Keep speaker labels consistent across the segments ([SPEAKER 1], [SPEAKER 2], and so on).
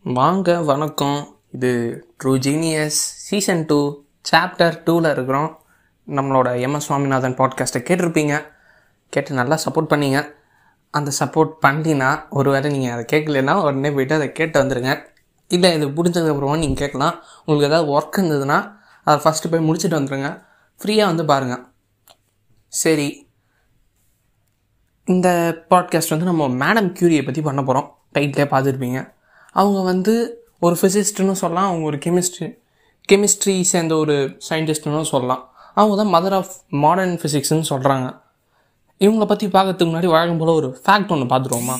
[SPEAKER 1] வாங்க வணக்கம் இது true genius season two chapter டூவில் இருக்கிறோம் நம்மளோட எம்எஸ் சுவாமிநாதன் பாட்காஸ்ட்டை கேட்டிருப்பீங்க கேட்டு நல்லா சப்போர்ட் பண்ணீங்க அந்த சப்போர்ட் பண்ணினா ஒருவேளை நீங்கள் அதை கேட்கலன்னா உடனே போயிட்டு அதை கேட்டு வந்துடுங்க இல்லை இது முடிஞ்சதுக்கப்புறமா நீங்கள் கேட்கலாம் உங்களுக்கு ஏதாவது ஒர்க் இருந்ததுன்னா அதை ஃபஸ்ட்டு போய் முடிச்சுட்டு வந்துடுங்க ஃப்ரீயாக வந்து பாருங்கள் சரி இந்த பாட்காஸ்ட் வந்து நம்ம மேடம் கியூரியை பற்றி பண்ண போகிறோம் டைட்டிலே பார்த்துருப்பீங்க அவங்க வந்து ஒரு ஃபிசிஸ்ட்னு சொல்லலாம் அவங்க ஒரு கெமிஸ்ட்ரி கெமிஸ்ட்ரி சேர்ந்த ஒரு சயின்டிஸ்ட்னு சொல்லலாம் அவங்க தான் மதர் ஆஃப் மாடர்ன் ஃபிசிக்ஸ்னு சொல்கிறாங்க இவங்கள பற்றி பார்க்கறதுக்கு முன்னாடி வழக்கம் போல் ஒரு ஃபேக்ட் ஒன்று பார்த்துருவோமா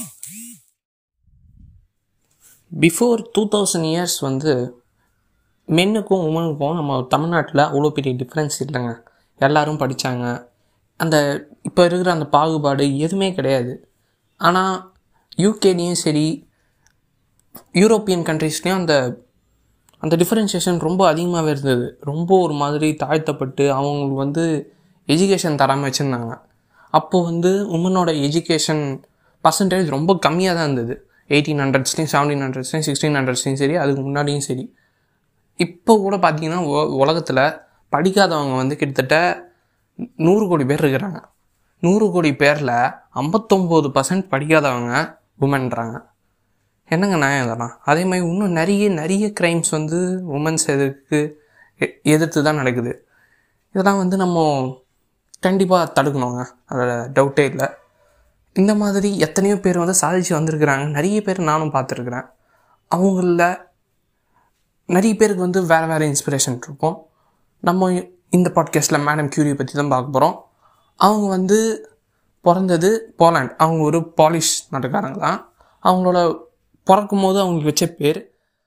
[SPEAKER 1] பிஃபோர் டூ தௌசண்ட் இயர்ஸ் வந்து மென்னுக்கும் உமனுக்கும் நம்ம தமிழ்நாட்டில் அவ்வளோ பெரிய டிஃப்ரென்ஸ் இல்லைங்க எல்லாரும் படித்தாங்க அந்த இப்போ இருக்கிற அந்த பாகுபாடு எதுவுமே கிடையாது ஆனால் யூகேலேயும் சரி யூரோப்பியன் கண்ட்ரீஸ்லேயும் அந்த அந்த டிஃப்ரென்ஷியேஷன் ரொம்ப அதிகமாகவே இருந்தது ரொம்ப ஒரு மாதிரி தாழ்த்தப்பட்டு அவங்களுக்கு வந்து எஜுகேஷன் தராமல் வச்சுருந்தாங்க அப்போது வந்து உமனோட எஜுகேஷன் பர்சன்டேஜ் ரொம்ப கம்மியாக தான் இருந்தது எயிட்டீன் ஹண்ட்ரட்ஸ்லையும் செவன்டீன் ஹண்ட்ரட்ஸ்லையும் சிக்ஸ்டீன் ஹண்ட்ரட்ஸ்லையும் சரி அதுக்கு முன்னாடியும் சரி இப்போ கூட பார்த்தீங்கன்னா உலகத்தில் படிக்காதவங்க வந்து கிட்டத்தட்ட நூறு கோடி பேர் இருக்கிறாங்க நூறு கோடி பேரில் ஐம்பத்தொம்போது பர்சன்ட் படிக்காதவங்க உமன்றாங்க என்னங்க நியாயம் இதெல்லாம் அதே மாதிரி இன்னும் நிறைய நிறைய க்ரைம்ஸ் வந்து உமன்ஸ் எதிர்க்கு எ- எதிர்த்து தான் நடக்குது இதெல்லாம் வந்து நம்ம கண்டிப்பாக தடுக்கணுங்க அதில் டவுட்டே இல்லை இந்த மாதிரி எத்தனையோ பேர் வந்து சாதிச்சு வந்திருக்கிறாங்க நிறைய பேர் நானும் பார்த்துருக்குறேன் அவங்கள நிறைய பேருக்கு வந்து வேறு வேறு இன்ஸ்பிரேஷன் இருக்கும் நம்ம இந்த பாட்காஸ்ட்டில் மேடம் கியூரியை பற்றி தான் பார்க்க போகிறோம் அவங்க வந்து பிறந்தது போலாண்ட் அவங்க ஒரு பாலிஷ் நாட்டுக்காரங்க தான் அவங்களோட பிறக்கும் போது அவங்களுக்கு வச்ச பேர்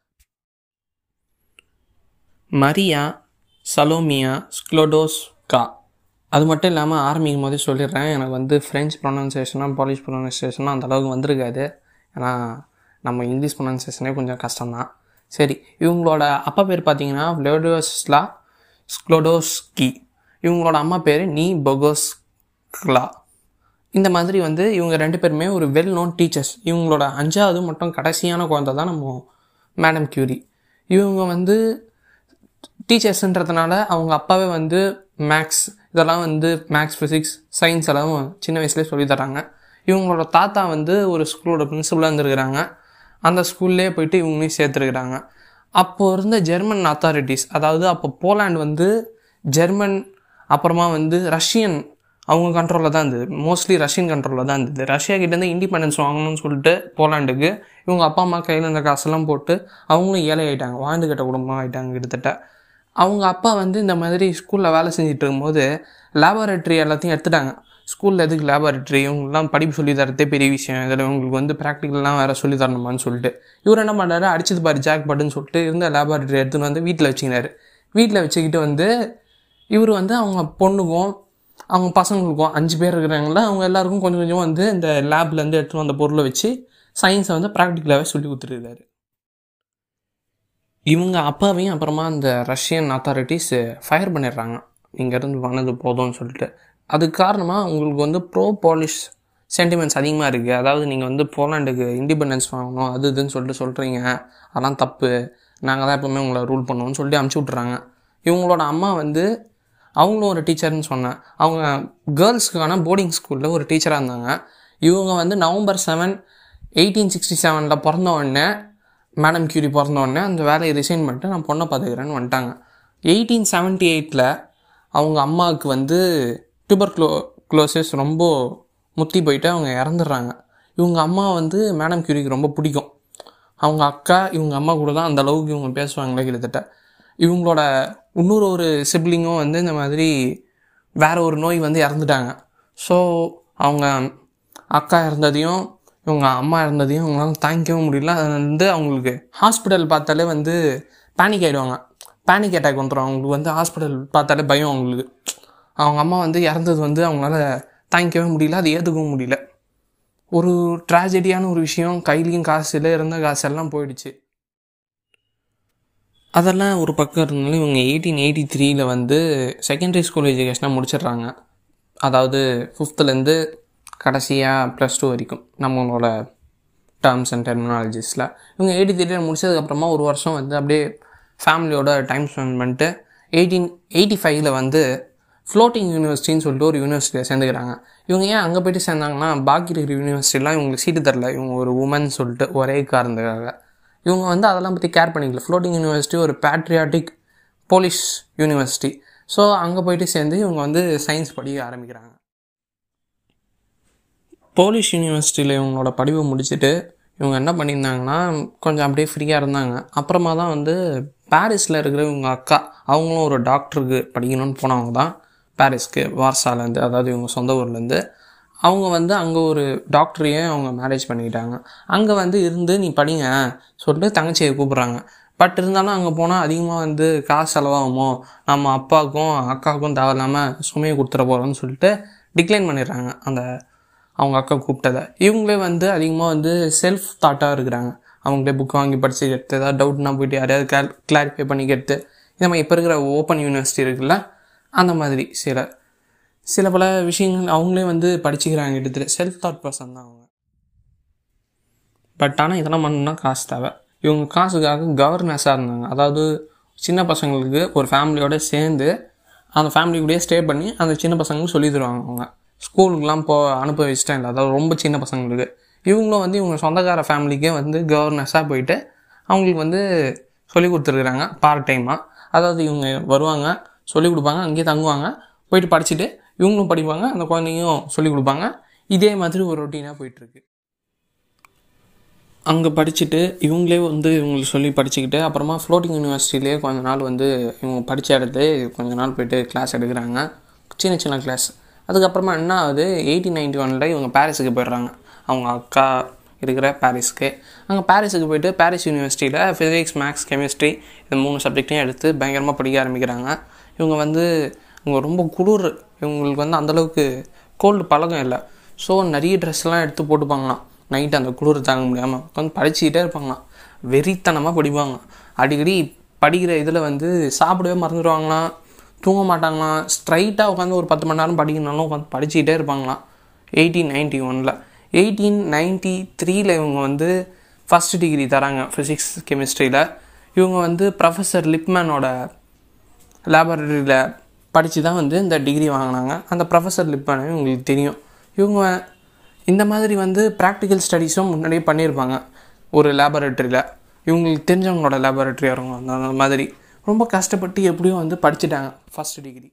[SPEAKER 1] மரியா சலோமியா ஸ்க்ளோடோஸ்கா அது மட்டும் இல்லாமல் ஆரம்பிக்கும் போதே சொல்லிடுறேன் எனக்கு வந்து ஃப்ரெஞ்ச் ப்ரொனன்சியேஷனாக பாலிஷ் ப்ரொனன்சியேஷனாக அந்த அளவுக்கு வந்திருக்காது ஏன்னா நம்ம இங்கிலீஷ் ப்ரொனன்சியேஷனே கொஞ்சம் கஷ்டம்தான் சரி இவங்களோட அப்பா பேர் பார்த்தீங்கன்னா விளோடோஸ்லா ஸ்க்ளோடோஸ்கி இவங்களோட அம்மா பேர் நீ பொகோஸ்க்லா இந்த மாதிரி வந்து இவங்க ரெண்டு பேருமே ஒரு வெல் நோன் டீச்சர்ஸ் இவங்களோட அஞ்சாவது மட்டும் கடைசியான குழந்தை தான் நம்ம மேடம் கியூரி இவங்க வந்து டீச்சர்ஸ்ன்றதுனால அவங்க அப்பாவே வந்து மேக்ஸ் இதெல்லாம் வந்து மேக்ஸ் ஃபிசிக்ஸ் சயின்ஸ் எல்லாம் சின்ன வயசுலேயே சொல்லி தராங்க இவங்களோட தாத்தா வந்து ஒரு ஸ்கூலோட பிரின்சிபலாக இருந்திருக்கிறாங்க அந்த ஸ்கூல்லே போயிட்டு இவங்களையும் சேர்த்துருக்குறாங்க அப்போ இருந்த ஜெர்மன் அத்தாரிட்டிஸ் அதாவது அப்போ போலாண்ட் வந்து ஜெர்மன் அப்புறமா வந்து ரஷ்யன் அவங்க கண்ட்ரோலில் தான் இருந்தது மோஸ்ட்லி ரஷ்யன் கண்ட்ரோலில் தான் இருந்தது ரஷ்யா கிட்டேருந்து இண்டிபெண்டன்ஸ் வாங்கணும்னு சொல்லிட்டு போலாண்டுக்கு இவங்க அப்பா அம்மா கையில் இருந்த காசெல்லாம் போட்டு அவங்களும் ஏழை ஆகிட்டாங்க வாழ்ந்து கட்ட குடும்பம் ஆகிட்டாங்க கிட்டத்தட்ட அவங்க அப்பா வந்து இந்த மாதிரி ஸ்கூலில் வேலை செஞ்சுட்டு இருக்கும்போது லேபார்ட்ரி எல்லாத்தையும் எடுத்துட்டாங்க ஸ்கூலில் எதுக்கு லேபார்ட்ரி இவங்கெல்லாம் படிப்பு சொல்லி தரதே பெரிய விஷயம் இதில் இவங்களுக்கு வந்து ப்ராக்டிக்கல்லாம் வேறு சொல்லி தரணுமான்னு சொல்லிட்டு இவர் என்ன பண்ணாரு அடிச்சது பாரு ஜாக் பட்டுன்னு சொல்லிட்டு இருந்த லேபார்ட்ரி எடுத்துன்னு வந்து வீட்டில் வச்சுக்கினாரு வீட்டில் வச்சுக்கிட்டு வந்து இவர் வந்து அவங்க பொண்ணுக்கும் அவங்க பசங்களுக்கும் அஞ்சு பேர் இருக்கிறாங்கள அவங்க எல்லாருக்கும் கொஞ்சம் கொஞ்சம் வந்து இந்த லேப்லேருந்து எடுத்துகிட்டு வந்த பொருளை வச்சு சயின்ஸை வந்து ப்ராக்டிக்கலாகவே சொல்லி கொடுத்துருக்காரு இவங்க அப்பாவையும் அப்புறமா அந்த ரஷ்யன் அத்தாரிட்டிஸ் ஃபயர் பண்ணிடுறாங்க இங்கேருந்து பண்ணது போதும்னு சொல்லிட்டு அதுக்கு காரணமாக உங்களுக்கு வந்து ப்ரோ பாலிஷ் சென்டிமெண்ட்ஸ் அதிகமாக இருக்குது அதாவது நீங்கள் வந்து போலாண்டுக்கு இண்டிபெண்டன்ஸ் வாங்கணும் அது இதுன்னு சொல்லிட்டு சொல்கிறீங்க அதெல்லாம் தப்பு நாங்கள் தான் எப்பவுமே உங்களை ரூல் பண்ணுவோம்னு சொல்லிட்டு அமுச்சு விட்றாங்க இவங்களோட அம்மா வந்து அவங்களும் ஒரு டீச்சர்னு சொன்னேன் அவங்க கேர்ள்ஸ்க்கான போர்டிங் ஸ்கூலில் ஒரு டீச்சராக இருந்தாங்க இவங்க வந்து நவம்பர் செவன் எயிட்டீன் சிக்ஸ்டி செவனில் பிறந்த உடனே மேடம் கியூரி பிறந்த உடனே அந்த வேலையை ரிசைன் பண்ணிட்டு நான் பொண்ணை பார்த்துக்கிறேன்னு வந்துட்டாங்க எயிட்டீன் செவன்ட்டி எயிட்டில் அவங்க அம்மாவுக்கு வந்து டியூபர் க்ளோ க்ளோசஸ் ரொம்ப முத்தி போயிட்டு அவங்க இறந்துடுறாங்க இவங்க அம்மா வந்து மேடம் கியூரிக்கு ரொம்ப பிடிக்கும் அவங்க அக்கா இவங்க அம்மா கூட தான் அந்த அளவுக்கு இவங்க பேசுவாங்களே கிட்டத்தட்ட இவங்களோட இன்னொரு ஒரு சிப்ளிங்கும் வந்து இந்த மாதிரி வேற ஒரு நோய் வந்து இறந்துட்டாங்க ஸோ அவங்க அக்கா இறந்ததையும் இவங்க அம்மா இறந்ததையும் அவங்களால தாங்கிக்கவே முடியல அது வந்து அவங்களுக்கு ஹாஸ்பிட்டல் பார்த்தாலே வந்து பேனிக் ஆகிடுவாங்க பேனிக் அட்டாக் வந்துடும் அவங்களுக்கு வந்து ஹாஸ்பிட்டல் பார்த்தாலே பயம் அவங்களுக்கு அவங்க அம்மா வந்து இறந்தது வந்து அவங்களால தாங்கிக்கவே முடியல அது ஏற்றுக்கவும் முடியல ஒரு ட்ராஜடியான ஒரு விஷயம் கையிலையும் காசு இல்லை இருந்த காசு எல்லாம் போயிடுச்சு அதெல்லாம் ஒரு பக்கம் இருந்தாலும் இவங்க எயிட்டீன் எயிட்டி த்ரீல வந்து செகண்டரி ஸ்கூல் எஜுகேஷனாக முடிச்சிடுறாங்க அதாவது ஃபிஃப்த்துலேருந்து கடைசியாக ப்ளஸ் டூ வரைக்கும் நம்மளோட டேர்ம்ஸ் அண்ட் டெர்மினாலஜிஸில் இவங்க எயிட்டி த்ரீல முடிச்சதுக்கப்புறமா ஒரு வருஷம் வந்து அப்படியே ஃபேமிலியோட டைம் ஸ்பெண்ட் பண்ணிட்டு எயிட்டீன் எயிட்டி ஃபைவ்ல வந்து ஃப்ளோட்டிங் யூனிவர்சிட்டின்னு சொல்லிட்டு ஒரு யூனிவர்சிட்டியில் சேர்ந்துக்கிறாங்க இவங்க ஏன் அங்கே போயிட்டு சேர்ந்தாங்கன்னா பாக்கி இருக்கிற யூனிவர்சிட்டிலாம் இவங்களுக்கு சீட்டு தரல இவங்க ஒரு உமன் சொல்லிட்டு ஒரே காரணத்துக்காக இவங்க வந்து அதெல்லாம் பற்றி கேர் பண்ணிக்கல ஃப்ளோட்டிங் யூனிவர்சிட்டி ஒரு பேட்ரியாட்டிக் போலிஷ் யூனிவர்சிட்டி ஸோ அங்கே போயிட்டு சேர்ந்து இவங்க வந்து சயின்ஸ் படிக்க ஆரம்பிக்கிறாங்க போலிஷ் யூனிவர்சிட்டியில் இவங்களோட படிப்பை முடிச்சுட்டு இவங்க என்ன பண்ணியிருந்தாங்கன்னா கொஞ்சம் அப்படியே ஃப்ரீயாக இருந்தாங்க அப்புறமா தான் வந்து பாரிஸில் இருக்கிற இவங்க அக்கா அவங்களும் ஒரு டாக்டருக்கு படிக்கணும்னு போனவங்க தான் பாரிஸ்க்கு வார்சாலேருந்து அதாவது இவங்க சொந்த ஊர்லேருந்து அவங்க வந்து அங்கே ஒரு டாக்டரையும் அவங்க மேரேஜ் பண்ணிக்கிட்டாங்க அங்கே வந்து இருந்து நீ படிங்க சொல்லிட்டு தங்கச்சியை கூப்பிட்றாங்க பட் இருந்தாலும் அங்கே போனால் அதிகமாக வந்து காசு செலவாகுமோ நம்ம அப்பாவுக்கும் அக்காவுக்கும் தேவையில்லாமல் சுமையை கொடுத்துட போகிறோம்னு சொல்லிட்டு டிக்ளைன் பண்ணிடுறாங்க அந்த அவங்க அக்கா கூப்பிட்டதை இவங்களே வந்து அதிகமாக வந்து செல்ஃப் தாட்டாக இருக்கிறாங்க அவங்களே புக் வாங்கி படித்து எடுத்து ஏதாவது டவுட்னா போயிட்டு யாரையாவது கிளார் கிளாரிஃபை பண்ணி கேட்டு இந்த மாதிரி இப்போ இருக்கிற ஓப்பன் யூனிவர்சிட்டி இருக்குல்ல அந்த மாதிரி சில சில பல விஷயங்கள் அவங்களே வந்து படிச்சுக்கிறாங்க எடுத்துகிட்டு செல்ஃப் தாட் பர்சன் தான் அவங்க பட் ஆனால் இதெல்லாம் பண்ணணும்னா காசு தேவை இவங்க காசுக்காக கவர்னஸாக இருந்தாங்க அதாவது சின்ன பசங்களுக்கு ஒரு ஃபேமிலியோட சேர்ந்து அந்த ஃபேமிலி கூடயே ஸ்டே பண்ணி அந்த சின்ன பசங்களுக்கு சொல்லி தருவாங்க அவங்க ஸ்கூலுக்குலாம் போ அனுப்ப வச்சுட்டேன் இல்லை அதாவது ரொம்ப சின்ன பசங்களுக்கு இவங்களும் வந்து இவங்க சொந்தக்கார ஃபேமிலிக்கே வந்து கவர்னஸாக போயிட்டு அவங்களுக்கு வந்து சொல்லி கொடுத்துருக்குறாங்க பார்ட் டைமாக அதாவது இவங்க வருவாங்க சொல்லி கொடுப்பாங்க அங்கேயே தங்குவாங்க போயிட்டு படிச்சுட்டு இவங்களும் படிப்பாங்க அந்த குழந்தைங்களும் சொல்லி கொடுப்பாங்க இதே மாதிரி ஒரு ரொட்டீனாக போயிட்டுருக்கு அங்கே படிச்சுட்டு இவங்களே வந்து இவங்களுக்கு சொல்லி படிச்சுக்கிட்டு அப்புறமா ஃப்ளோட்டிங் யூனிவர்சிட்டிலேயே கொஞ்ச நாள் வந்து இவங்க படித்த இடத்துல கொஞ்ச நாள் போயிட்டு கிளாஸ் எடுக்கிறாங்க சின்ன சின்ன கிளாஸ் அதுக்கப்புறமா என்ன ஆகுது எயிட்டீன் நைன்டி ஒனில் இவங்க பாரிஸுக்கு போயிடுறாங்க அவங்க அக்கா இருக்கிற பாரிஸ்க்கு அங்கே பாரிஸுக்கு போயிட்டு பாரிஸ் யூனிவர்சிட்டியில் ஃபிசிக்ஸ் மேக்ஸ் கெமிஸ்ட்ரி இந்த மூணு சப்ஜெக்டையும் எடுத்து பயங்கரமாக படிக்க ஆரம்பிக்கிறாங்க இவங்க வந்து இவங்க ரொம்ப குளிர் இவங்களுக்கு வந்து அந்தளவுக்கு கோல்டு பழக்கம் இல்லை ஸோ நிறைய ட்ரெஸ்லாம் எடுத்து போட்டுப்பாங்களாம் நைட்டு அந்த குளிர் தாங்க முடியாமல் உட்காந்து படிச்சுக்கிட்டே இருப்பாங்களாம் வெறித்தனமாக படிப்பாங்க அடிக்கடி படிக்கிற இதில் வந்து சாப்பிடவே மறந்துடுவாங்களாம் தூங்க மாட்டாங்களாம் ஸ்ட்ரைட்டாக உட்காந்து ஒரு பத்து மணி நேரம் படிக்கணும்னாலும் உட்காந்து படிச்சுக்கிட்டே இருப்பாங்களாம் எயிட்டீன் நைன்ட்டி ஒனில் எயிட்டீன் நைன்ட்டி த்ரீல இவங்க வந்து ஃபஸ்ட் டிகிரி தராங்க ஃபிசிக்ஸ் கெமிஸ்ட்ரியில் இவங்க வந்து ப்ரொஃபஸர் லிப்மேனோட லேபரட்டரியில் படித்து தான் வந்து இந்த டிகிரி வாங்கினாங்க அந்த ப்ரொஃபஸர் லிப்மேனை உங்களுக்கு தெரியும் இவங்க இந்த மாதிரி வந்து ப்ராக்டிக்கல் ஸ்டடீஸும் முன்னாடியே பண்ணியிருப்பாங்க ஒரு லேபரட்டரியில் இவங்களுக்கு தெரிஞ்சவங்களோட லேபரட்டரியாக இருக்கும் அந்த அந்த மாதிரி ரொம்ப கஷ்டப்பட்டு எப்படியோ வந்து படிச்சுட்டாங்க ஃபஸ்ட் டிகிரி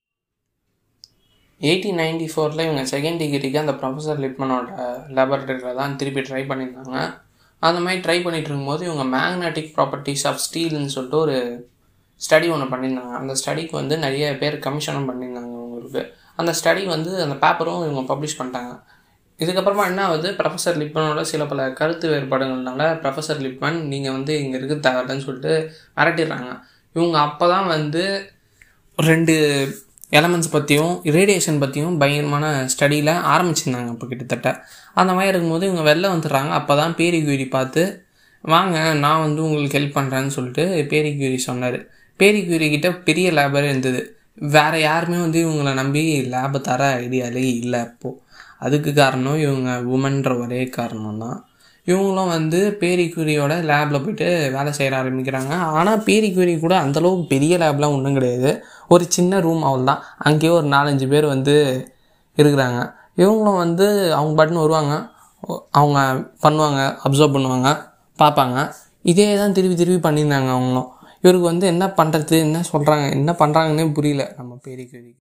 [SPEAKER 1] எயிட்டீன் நைன்டி ஃபோரில் இவங்க செகண்ட் டிகிரிக்கு அந்த ப்ரொஃபஸர் லிட்மனோட லேபரட்டரியில் தான் திருப்பி ட்ரை பண்ணியிருந்தாங்க அந்த மாதிரி ட்ரை பண்ணிட்டு இருக்கும்போது இவங்க மேக்னெட்டிக் ப்ராப்பர்ட்டிஸ் ஆஃப் ஸ்டீல்னு சொல்லிட்டு ஒரு ஸ்டடி ஒன்று பண்ணியிருந்தாங்க அந்த ஸ்டடிக்கு வந்து நிறைய பேர் கமிஷனும் பண்ணியிருந்தாங்க அவங்களுக்கு அந்த ஸ்டடி வந்து அந்த பேப்பரும் இவங்க பப்ளிஷ் பண்ணிட்டாங்க இதுக்கப்புறமா என்ன ஆகுது ப்ரொஃபஸர் லிப்மனோட சில பல கருத்து வேறுபாடுகள்னால ப்ரொஃபஸர் லிப்மன் நீங்கள் வந்து இங்கே இருக்க தேவையில்லைன்னு சொல்லிட்டு மிரட்டிடுறாங்க இவங்க அப்போ தான் வந்து ரெண்டு எலமெண்ட்ஸ் பற்றியும் ரேடியேஷன் பற்றியும் பயங்கரமான ஸ்டடியில் ஆரம்பிச்சிருந்தாங்க அப்போ கிட்டத்தட்ட அந்த மாதிரி இருக்கும்போது இவங்க வெளில வந்துடுறாங்க அப்போ தான் பேரி கியூரி பார்த்து வாங்க நான் வந்து உங்களுக்கு ஹெல்ப் பண்ணுறேன்னு சொல்லிட்டு பேரி கியூரி சொன்னார் பேரி கியூரி கிட்ட பெரிய லேபரே இருந்தது வேறு யாருமே வந்து இவங்களை நம்பி லேபை தர ஐடியாலே இல்லை அப்போது அதுக்கு காரணம் இவங்க உமன்ற ஒரே காரணம் தான் இவங்களும் வந்து பேரி கியூரியோட லேபில் போயிட்டு வேலை செய்ய ஆரம்பிக்கிறாங்க ஆனால் பேரி கியூரி கூட அந்தளவுக்கு பெரிய லேப்லாம் ஒன்றும் கிடையாது ஒரு சின்ன ரூம் அவள் தான் அங்கேயே ஒரு நாலஞ்சு பேர் வந்து இருக்கிறாங்க இவங்களும் வந்து அவங்க பாட்டுன்னு வருவாங்க அவங்க பண்ணுவாங்க அப்சர்வ் பண்ணுவாங்க பார்ப்பாங்க இதே தான் திருப்பி திருப்பி பண்ணியிருந்தாங்க அவங்களும் இவருக்கு வந்து என்ன பண்ணுறது என்ன சொல்கிறாங்க என்ன பண்ணுறாங்கன்னே புரியல நம்ம பேரி கியூரிக்கு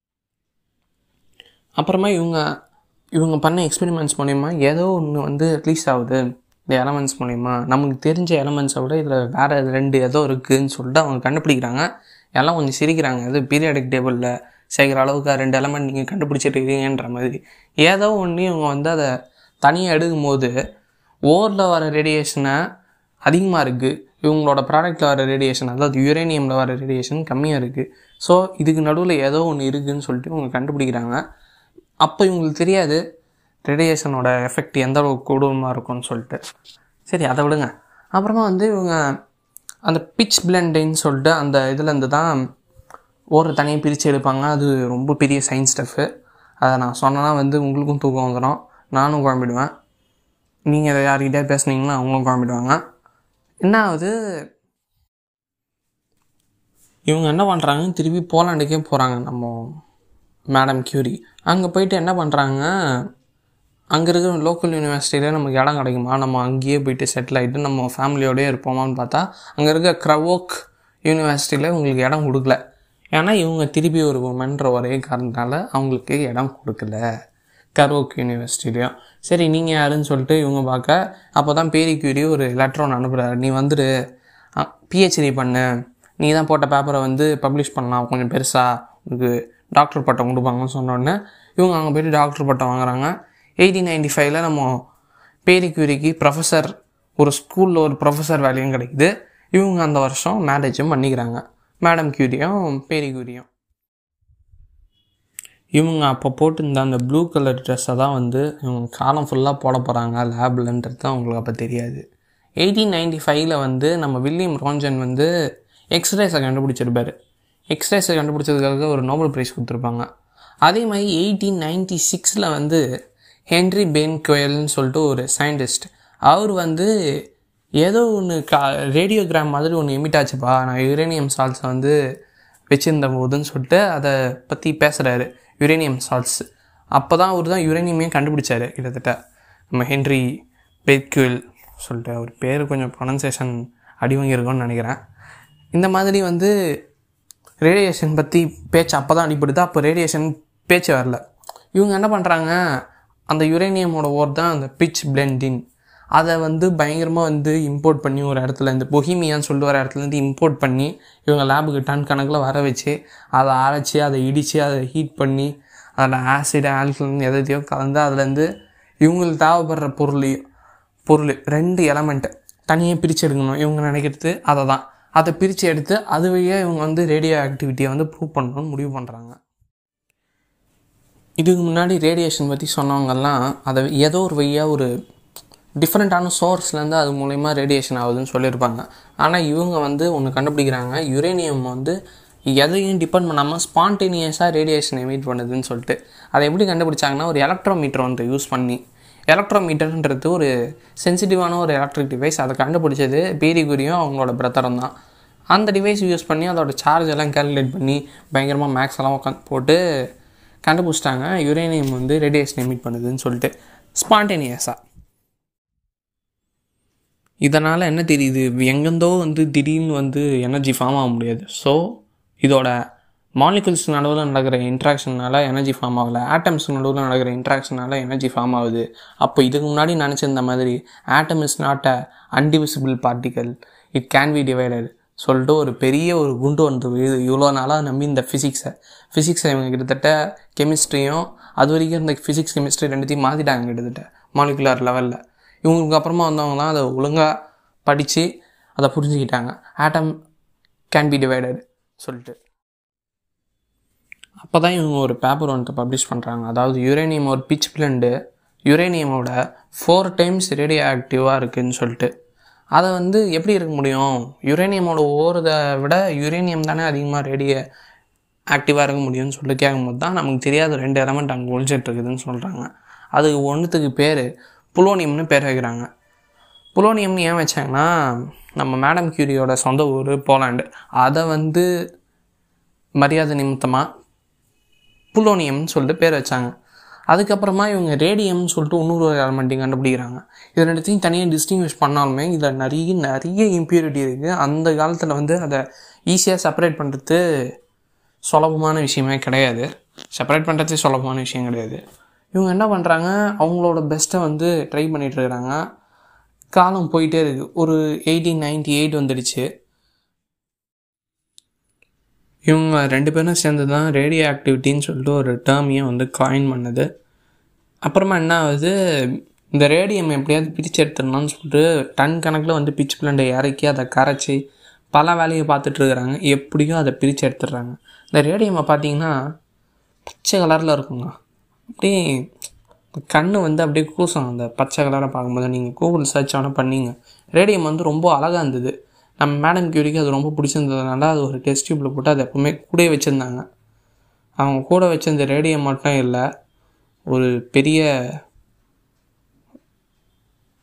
[SPEAKER 1] அப்புறமா இவங்க இவங்க பண்ண எக்ஸ்பெரிமெண்ட்ஸ் மூலிமா ஏதோ ஒன்று வந்து ரிலீஸ் ஆகுது இந்த எலமெண்ட்ஸ் மூலிமா நமக்கு தெரிஞ்ச எலமெண்ட்ஸை விட இதில் வேறு ரெண்டு ஏதோ இருக்குதுன்னு சொல்லிட்டு அவங்க கண்டுபிடிக்கிறாங்க எல்லாம் கொஞ்சம் சிரிக்கிறாங்க அது பீரியாடிக் டேபிளில் சேர்க்குற அளவுக்கு ரெண்டு எலமெண்ட் நீங்கள் கண்டுபிடிச்சிருக்கீங்கன்ற மாதிரி ஏதோ ஒன்று இவங்க வந்து அதை தனியாக எடுக்கும்போது ஓரில் வர ரேடியேஷனை அதிகமாக இருக்குது இவங்களோட ப்ராடக்ட்டில் வர ரேடியேஷன் அதாவது யுரேனியமில் வர ரேடியேஷன் கம்மியாக இருக்குது ஸோ இதுக்கு நடுவில் ஏதோ ஒன்று இருக்குதுன்னு சொல்லிட்டு இவங்க கண்டுபிடிக்கிறாங்க அப்போ இவங்களுக்கு தெரியாது ரேடியேஷனோட எஃபெக்ட் எந்த அளவுக்கு கொடூரமாக இருக்கும்னு சொல்லிட்டு சரி அதை விடுங்க அப்புறமா வந்து இவங்க அந்த பிச் பிளெண்டின்னு சொல்லிட்டு அந்த இதுலேருந்து தான் ஒரு தனியாக பிரித்து எடுப்பாங்க அது ரொம்ப பெரிய சயின்ஸ் ஸ்டஃப்பு அதை நான் சொன்னேன்னா வந்து உங்களுக்கும் தூக்கம் வந்துடும் நானும் குழம்பிடுவேன் நீங்கள் இதை யார்கிட்டயா பேசுனீங்கன்னா அவங்களும் குழம்பிடுவாங்க என்ன ஆகுது இவங்க என்ன பண்ணுறாங்க திருப்பி போலாண்டுக்கே போகிறாங்க நம்ம மேடம் கியூரி அங்கே போயிட்டு என்ன பண்ணுறாங்க அங்கே இருக்கிற லோக்கல் யூனிவர்சிட்டியில் நமக்கு இடம் கிடைக்குமா நம்ம அங்கேயே போயிட்டு செட்டில் ஆகிட்டு நம்ம ஃபேமிலியோடயே இருப்போமான்னு பார்த்தா அங்கே இருக்க க்ரவோக் யூனிவர்சிட்டியில் உங்களுக்கு இடம் கொடுக்கல ஏன்னா இவங்க திருப்பி ஒரு உமன்ற ஒரே காரணத்தால் அவங்களுக்கு இடம் கொடுக்கல கரோக் யூனிவர்சிட்டிலையும் சரி நீங்கள் யாருன்னு சொல்லிட்டு இவங்க பார்க்க அப்போ தான் பேரி கியூரி ஒரு லெட்டர் ஒன்று அனுப்புகிறாரு நீ வந்துடு பிஹெச்டி பண்ணு நீ தான் போட்ட பேப்பரை வந்து பப்ளிஷ் பண்ணலாம் கொஞ்சம் பெருசாக உனக்கு டாக்டர் பட்டம் கொடுப்பாங்கன்னு சொன்னோடனே இவங்க அங்கே போயிட்டு டாக்டர் பட்டம் வாங்குறாங்க எயிட்டீன் நைன்டி ஃபைவ்ல நம்ம பேரி கியூரிக்கு ப்ரொஃபஸர் ஒரு ஸ்கூலில் ஒரு ப்ரொஃபஸர் வேலையும் கிடைக்குது இவங்க அந்த வருஷம் மேரேஜும் பண்ணிக்கிறாங்க மேடம் கியூரியும் பேரி கியூரியும் இவங்க அப்போ போட்டிருந்த அந்த ப்ளூ கலர் ட்ரெஸ்ஸை தான் வந்து இவங்க காலம் ஃபுல்லாக போட போகிறாங்க லேப்லன்றது தான் அவங்களுக்கு அப்போ தெரியாது எயிட்டீன் நைன்டி ஃபைவ்ல வந்து நம்ம வில்லியம் ரோஞ்சன் வந்து எக்ஸ்ரேஸை கண்டுபிடிச்சிருப்பாரு எக்ஸ்ரேஸை கண்டுபிடிச்சதுக்காக ஒரு நோபல் ப்ரைஸ் கொடுத்துருப்பாங்க அதே மாதிரி எயிட்டீன் நைன்டி சிக்ஸில் வந்து ஹென்ரி பென் கோயல்னு சொல்லிட்டு ஒரு சயின்டிஸ்ட் அவர் வந்து ஏதோ ஒன்று கா ரேடியோகிராம் மாதிரி ஒன்று எமிட் ஆச்சுப்பா நான் யுரேனியம் சால்ட்ஸை வந்து வச்சுருந்த போதுன்னு சொல்லிட்டு அதை பற்றி பேசுகிறாரு யுரேனியம் சால்ட்ஸ் அப்போ தான் அவர் தான் யுரேனியமே கண்டுபிடிச்சாரு கிட்டத்தட்ட நம்ம ஹென்ரி பெர்க்யூல் சொல்லிட்டு அவர் பேர் கொஞ்சம் ப்ரொனன்சேஷன் அடி வாங்கியிருக்கோன்னு நினைக்கிறேன் இந்த மாதிரி வந்து ரேடியேஷன் பற்றி பேச்சு அப்போ தான் அடிப்படுது அப்போ ரேடியேஷன் பேச்சு வரல இவங்க என்ன பண்ணுறாங்க அந்த யுரேனியமோட ஓர் தான் அந்த பிச் பிளெண்டின் அதை வந்து பயங்கரமாக வந்து இம்போர்ட் பண்ணி ஒரு இடத்துல இந்த பொஹிமியான்னு சொல்லிட்டு ஒரு இடத்துலேருந்து இம்போர்ட் பண்ணி இவங்க லேபுக்கு டன் கணக்கில் வர வச்சு அதை அரைச்சி அதை இடித்து அதை ஹீட் பண்ணி அதில் ஆசிட் ஆல்கலின் எதையோ கலந்து அதுலேருந்து இவங்களுக்கு தேவைப்படுற பொருள் பொருள் ரெண்டு எலமெண்ட்டு தனியாக பிரித்து எடுக்கணும் இவங்க நினைக்கிறது அதை தான் அதை பிரித்து எடுத்து அது வழியாக இவங்க வந்து ரேடியோ ஆக்டிவிட்டியை வந்து ப்ரூவ் பண்ணணும்னு முடிவு பண்ணுறாங்க இதுக்கு முன்னாடி ரேடியேஷன் பற்றி சொன்னவங்கெல்லாம் அதை ஏதோ ஒரு வழியாக ஒரு டிஃப்ரெண்ட்டான சோர்ஸ்லேருந்து அது மூலயமா ரேடியேஷன் ஆகுதுன்னு சொல்லியிருப்பாங்க ஆனால் இவங்க வந்து ஒன்று கண்டுபிடிக்கிறாங்க யுரேனியம் வந்து எதையும் டிபெண்ட் பண்ணாமல் ஸ்பான்டேனியஸாக ரேடியேஷன் எமிட் பண்ணுதுன்னு சொல்லிட்டு அதை எப்படி கண்டுபிடிச்சாங்கன்னா ஒரு எலக்ட்ரோமீட்டர் வந்து யூஸ் பண்ணி எலக்ட்ரோமீட்டர்ன்றது ஒரு சென்சிட்டிவான ஒரு எலக்ட்ரிக் டிவைஸ் அதை கண்டுபிடிச்சது பேரிகுரியும் அவங்களோட பிரதரம் தான் அந்த டிவைஸ் யூஸ் பண்ணி அதோட சார்ஜ் எல்லாம் கேல்குலேட் பண்ணி பயங்கரமாக மேக்ஸ் எல்லாம் உட்காந்து போட்டு கண்டுபிடிச்சிட்டாங்க யுரேனியம் வந்து ரேடியேஷன் எமிட் பண்ணுதுன்னு சொல்லிட்டு ஸ்பான்டேனியஸாக இதனால் என்ன தெரியுது எங்கேருந்தோ வந்து திடீர்னு வந்து எனர்ஜி ஃபார்ம் ஆக முடியாது ஸோ இதோட மாலிகுல்ஸ் நடுவில் நடக்கிற இன்ட்ராக்ஷனால எனர்ஜி ஃபார்ம் ஆகலை ஆட்டம்ஸ் நடுவில் நடக்கிற இன்ட்ராக்ஷனால எனர்ஜி ஃபார்ம் ஆகுது அப்போ இதுக்கு முன்னாடி நினச்சிருந்த மாதிரி atom is not a indivisible particle it can be divided சொல்லிட்டு ஒரு பெரிய ஒரு குண்டு வந்து விழுது இவ்வளோ நாளாக நம்பி இந்த ஃபிசிக்ஸை ஃபிசிக்ஸை இவங்க கிட்டத்தட்ட கெமிஸ்ட்ரியும் அது வரைக்கும் இந்த ஃபிசிக்ஸ் கெமிஸ்ட்ரி ரெண்டுத்தையும் மாற்றிட்டாங்க கிட்டத்தட்ட மாலிகுலர் லெவலில் இவங்களுக்கு அப்புறமா வந்தவங்க தான் அதை ஒழுங்காக படித்து அதை புரிஞ்சுக்கிட்டாங்க ஆட்டம் கேன் பி டிவைடட் சொல்லிட்டு அப்போ தான் இவங்க ஒரு பேப்பர் வந்துட்டு பப்ளிஷ் பண்ணுறாங்க அதாவது யுரேனியம் ஒரு பிச் பிளண்டு யுரேனியமோட ஃபோர் டைம்ஸ் ரேடியோ ஆக்டிவாக இருக்குதுன்னு சொல்லிட்டு அதை வந்து எப்படி இருக்க முடியும் யுரேனியமோட ஓரதை விட யுரேனியம் தானே அதிகமாக ரேடியோ ஆக்டிவாக இருக்க முடியும்னு சொல்லிட்டு கேட்கும்போது தான் நமக்கு தெரியாத ரெண்டு எலமெண்ட் அங்கே ஒழிச்சிட்டு இருக்குதுன்னு சொல்கிறாங்க அதுக்கு ஒன்றுத்துக்கு பேர் புலோனியம்னு பேர் வைக்கிறாங்க புலோனியம்னு ஏன் வச்சாங்கன்னா நம்ம மேடம் கியூரியோட சொந்த ஊர் போலாண்டு அதை வந்து மரியாதை நிமித்தமாக புலோனியம்னு சொல்லிட்டு பேர் வச்சாங்க அதுக்கப்புறமா இவங்க ரேடியம்னு சொல்லிட்டு இன்னொரு ஒரு எலமெண்ட்டையும் கண்டுபிடிக்கிறாங்க இது ரெண்டுத்தையும் தனியாக டிஸ்டிங்விஷ் பண்ணாலுமே இதில் நிறைய நிறைய இம்ப்யூரிட்டி இருக்குது அந்த காலத்தில் வந்து அதை ஈஸியாக செப்பரேட் பண்ணுறது சுலபமான விஷயமே கிடையாது செப்பரேட் பண்ணுறதே சுலபமான விஷயம் கிடையாது இவங்க என்ன பண்ணுறாங்க அவங்களோட பெஸ்ட்டை வந்து ட்ரை பண்ணிகிட்டு இருக்கிறாங்க காலம் போயிட்டே இருக்குது ஒரு எயிட்டீன் நைன்டி எயிட் வந்துடுச்சு இவங்க ரெண்டு பேரும் சேர்ந்து தான் ரேடியோ ஆக்டிவிட்டின்னு சொல்லிட்டு ஒரு டேர்மையும் வந்து காயின் பண்ணுது அப்புறமா என்ன ஆகுது இந்த ரேடியம் எப்படியாவது பிரித்து எடுத்துடணும்னு சொல்லிட்டு டன் கணக்கில் வந்து பிச் பிளண்டை இறக்கி அதை கரைச்சி பல வேலையை பார்த்துட்ருக்குறாங்க எப்படியோ அதை பிரித்து எடுத்துடுறாங்க இந்த ரேடியமை பார்த்தீங்கன்னா பச்சை கலரில் இருக்குங்க அப்படியே கண் வந்து அப்படியே கூசம் அந்த பச்சை கலரை பார்க்கும்போது நீங்கள் கூகுள் சர்ச் ஆனால் பண்ணீங்க ரேடியம் வந்து ரொம்ப அழகாக இருந்தது நம்ம மேடம் கியூரிக்கு அது ரொம்ப பிடிச்சிருந்ததுனால அது ஒரு டெஸ்ட் டியூப்பில் போட்டு அதை எப்பவுமே கூடயே வச்சுருந்தாங்க அவங்க கூட வச்சிருந்த ரேடியம் மட்டும் இல்லை ஒரு பெரிய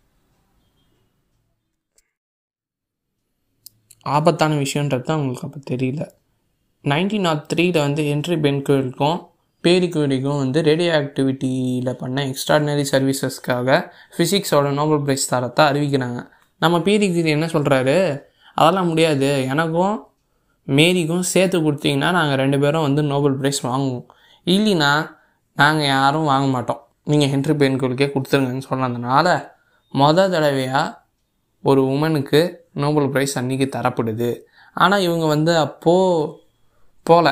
[SPEAKER 1] ஆபத்தான விஷயன்றது தான் அவங்களுக்கு அப்போ தெரியல நைன்டீன் நாட் த்ரீல வந்து ஹென்ரி பென்குவிற்கும் பேரி குவரிக்கும் வந்து ரேடியோ ஆக்டிவிட்டியில் பண்ண எக்ஸ்ட்ராடினரி சர்வீசஸ்க்காக ஃபிசிக்ஸோட நோபல் பிரைஸ் தரத்தை அறிவிக்கிறாங்க நம்ம பேரி குவரி என்ன சொல்கிறாரு அதெல்லாம் முடியாது எனக்கும் மேரிக்கும் சேர்த்து கொடுத்தீங்கன்னா நாங்கள் ரெண்டு பேரும் வந்து நோபல் ப்ரைஸ் வாங்குவோம் இல்லைன்னா நாங்கள் யாரும் வாங்க மாட்டோம் நீங்கள் ஹென்ரி பென்குவிற்கே கொடுத்துருங்கன்னு சொன்னதுனால மொத தடவையாக ஒரு உமனுக்கு நோபல் ப்ரைஸ் அன்றைக்கி தரப்படுது ஆனால் இவங்க வந்து அப்போது போகல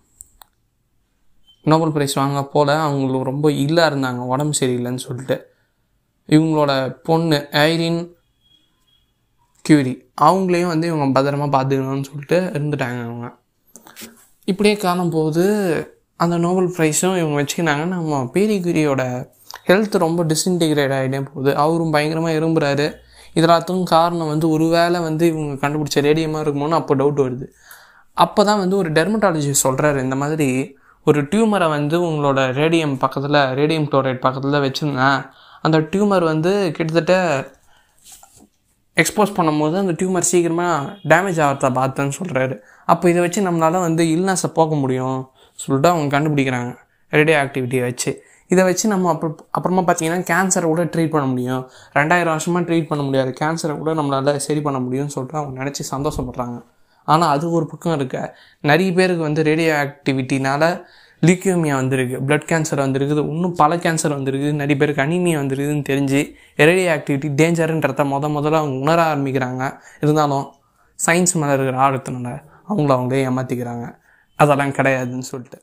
[SPEAKER 1] நோபல் ப்ரைஸ் வாங்க போல அவங்களுக்கு ரொம்ப இல்லாக இருந்தாங்க உடம்பு சரியில்லைன்னு சொல்லிட்டு இவங்களோட பொண்ணு ஐரின் கியூரி அவங்களையும் வந்து இவங்க பத்திரமா பார்த்துக்கணும்னு சொல்லிட்டு இருந்துட்டாங்க அவங்க இப்படியே காணும் போது அந்த நோபல் ப்ரைஸும் இவங்க வச்சுக்கினாங்க நம்ம பேரி கியூரியோட ஹெல்த் ரொம்ப டிஸ்இன்டிகிரேட் ஆகிட்டே போகுது அவரும் பயங்கரமாக இரும்புறாரு இதெல்லாத்துக்கும் காரணம் வந்து ஒருவேளை வந்து இவங்க கண்டுபிடிச்ச ரேடியமாக இருக்குமோன்னு அப்போ டவுட் வருது அப்போ தான் வந்து ஒரு டெர்மட்டாலஜிஸ்ட் சொல்கிறாரு இந்த மாதிரி ஒரு டியூமரை வந்து உங்களோட ரேடியம் பக்கத்தில் ரேடியம் குளோரைட் பக்கத்தில் வச்சுருந்தேன் அந்த டியூமர் வந்து கிட்டத்தட்ட எக்ஸ்போஸ் பண்ணும்போது அந்த டியூமர் சீக்கிரமாக டேமேஜ் ஆகிறத பார்த்தேன்னு சொல்கிறாரு அப்போ இதை வச்சு நம்மளால் வந்து இல்னஸை போக்க முடியும் சொல்லிட்டு அவங்க கண்டுபிடிக்கிறாங்க ரேடியோ ஆக்டிவிட்டியை வச்சு இதை வச்சு நம்ம அப்புறம் அப்புறமா பார்த்தீங்கன்னா கேன்சரை கூட ட்ரீட் பண்ண முடியும் ரெண்டாயிரம் வருஷமாக ட்ரீட் பண்ண முடியாது கேன்சரை கூட நம்மளால் சரி பண்ண முடியும்னு சொல்லிட்டு அவங்க நினச்சி சந்தோஷப்படுறாங்க ஆனால் அது ஒரு பக்கம் இருக்க நிறைய பேருக்கு வந்து ரேடியோ ஆக்டிவிட்டினால லிக்யூமியா வந்திருக்கு பிளட் கேன்சர் வந்திருக்குது இன்னும் பல கேன்சர் வந்திருக்கு நிறைய பேருக்கு அனிமியா வந்திருக்குதுன்னு தெரிஞ்சு ரேடியோ ஆக்டிவிட்டி டேஞ்சருன்றத முத முதல்ல அவங்க உணர ஆரம்பிக்கிறாங்க இருந்தாலும் சயின்ஸ் மேலே இருக்கிற ஆழத்தினால அவங்கள அவங்களே ஏமாற்றிக்கிறாங்க அதெல்லாம் கிடையாதுன்னு சொல்லிட்டு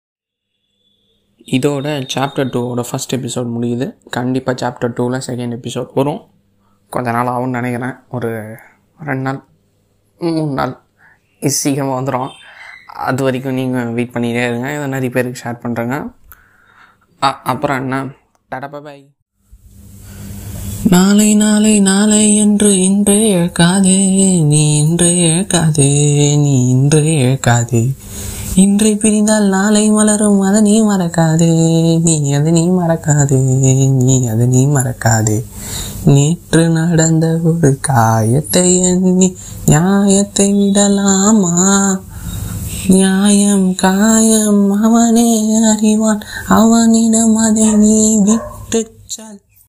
[SPEAKER 1] இதோட சாப்டர் டூவோட ஃபஸ்ட் எபிசோட் முடியுது கண்டிப்பாக சாப்டர் டூவில் செகண்ட் எபிசோட் வரும் கொஞ்ச நாள் ஆகும்னு நினைக்கிறேன் ஒரு ரெண்டு நாள் மூணு நாள் இது சீக்கிரமாக வந்துடும் அது வரைக்கும் நீங்கள் வெயிட் பண்ணிகிட்டே இருங்க இதை நிறைய பேருக்கு ஷேர் பண்ணுறேங்க அப்புறம் என்ன டாடா பாய் நாளை நாளை நாளை என்று இன்றே இழக்காதே நீ இன்றே இழக்காதே நீ இன்றே இழக்காதே இன்றை பிரிந்தால் நாளை மலரும் அதை நீ மறக்காதே நீ அதை நீ மறக்காதே நீ அதை நீ மறக்காதே நேற்று நடந்த ஒரு காயத்தை எண்ணி நியாயத்தை விடலாமா நியாயம் காயம் அவனே அறிவான் அவனிடம் அதை நீ விட்டு செல்